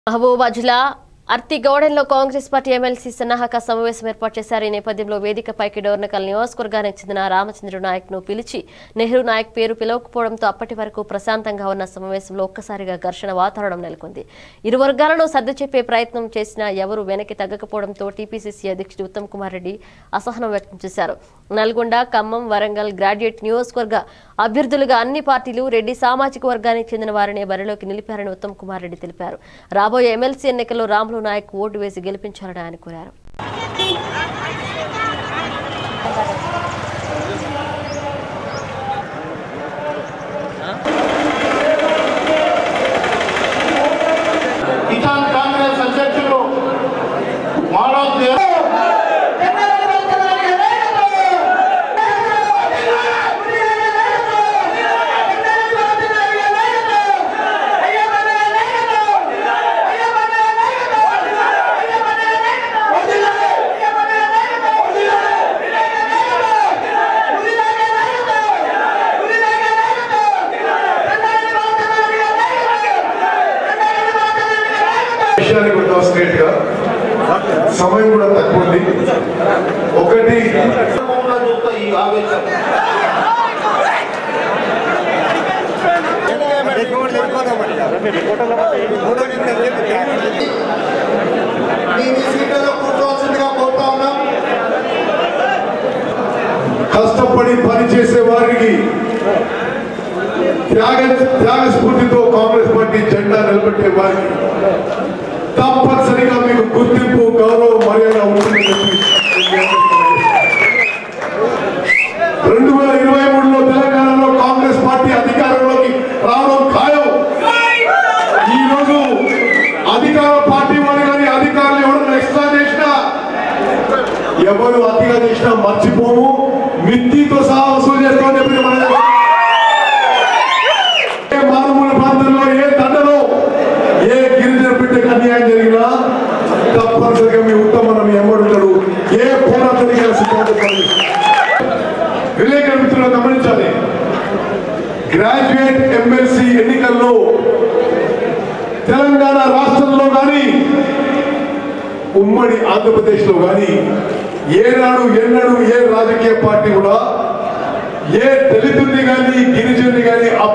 మహబూబాబాద్ జిల్లా అర్తిగౌడెన్లో Congress party MLC సన్నాహక సమావేశం ఏర్పాటు చేశారు ఈ నేపథ్యంలో వేదికపైకి డోర్నకల్ నియోజకవర్గానికి చెందిన రామచంద్ర నాయక్ ను పిలిచి నెహ్రూ నాయక్ పేరు పిలవకపోవడంతో అప్పటి వరకు ప్రశాంతంగా ఉన్న సమావేశంలో ఒక్కసారిగా ఘర్షణ వాతావరణం నెలకొంది ఇరు వర్గాలను సర్ది చెప్పే ప్రయత్నం చేసినా ఎవరు వెనక్కి తగ్గకపోవడంతో టీపీసీసీ అధ్యక్షుడు ఉత్తమ్ కుమార్ రెడ్డి అసహనం వ్యక్తం చేశారు నల్గొండ ఖమ్మం వరంగల్ గ్రాడ్యుయేట్ నియోజకవర్గ అభ్యర్థులుగా అన్ని పార్టీలు రెడ్డి సామాజిక వర్గానికి చెందిన వారినే బరిలోకి నిలిపారని ఉత్తమ్ కుమార్ రెడ్డి తెలిపారు రాబోయే ఎమ్మెల్సీ ఎన్నికల్లో రాములు నాయక్ ఓటు వేసి గెలిపించాలని ఆయన కోరారు కిసాన్ కాంగ్రెస్ అధ్యక్షులు మానవ్ దేవ్ విషయానికి వద్దాం స్ట్రేట్ గా సమయం కూడా తక్కువ ఉంది ఒకటి కుటుంబంలో చూస్తా ఈ ఆవేశం మీ మీ సీట్లలో కూర్చోవలసిందిగా కోరుతా ఉన్నాం కష్టపడి పనిచేసే వారికి త్యాగ త్యాగ స్ఫూర్తితో కాంగ్రెస్ పార్టీ జెండా నిలబెట్టే వారికి తప్పనిసరిగా మీకు గుర్తింపు గౌరవం మర్యాద ఉంటుందని చెప్పి రెండు వేల ఇరవై మూడులో తెలంగాణలో కాంగ్రెస్ పార్టీ అధికారంలోకి రావడం ఖాయం ఈ రోజు అధికార పార్టీ వారు కానీ అధికారులు ఎవరైనా ఎక్స్ట్రా చేసినా ఎవరు అతిగా చేసినా మర్చిపోము మిత్తితో సహా వసూలు చేస్తామని చెప్పి మన ఏ మారుమూల ప్రాంతంలో ఏ దండలో ఏ గిరిజన బిడ్డకు అన్యాయం జరిగినా తప్పనిసరిగా మీ ఉత్తమ మీ ఎమ్మడుంటాడు ఏ పోరాటానికి సిద్ధపడతాడు విలేకరు మిత్రులు గమనించాలి గ్రాడ్యుయేట్ ఎమ్మెల్సీ ఎన్నికల్లో తెలంగాణ రాష్ట్రంలో కానీ ఉమ్మడి ఆంధ్రప్రదేశ్ లో కానీ ఏనాడు ఎన్నడూ ఏ రాజకీయ పార్టీ కూడా ఏ దళితుల్ని కానీ గిరిజనుని కానీ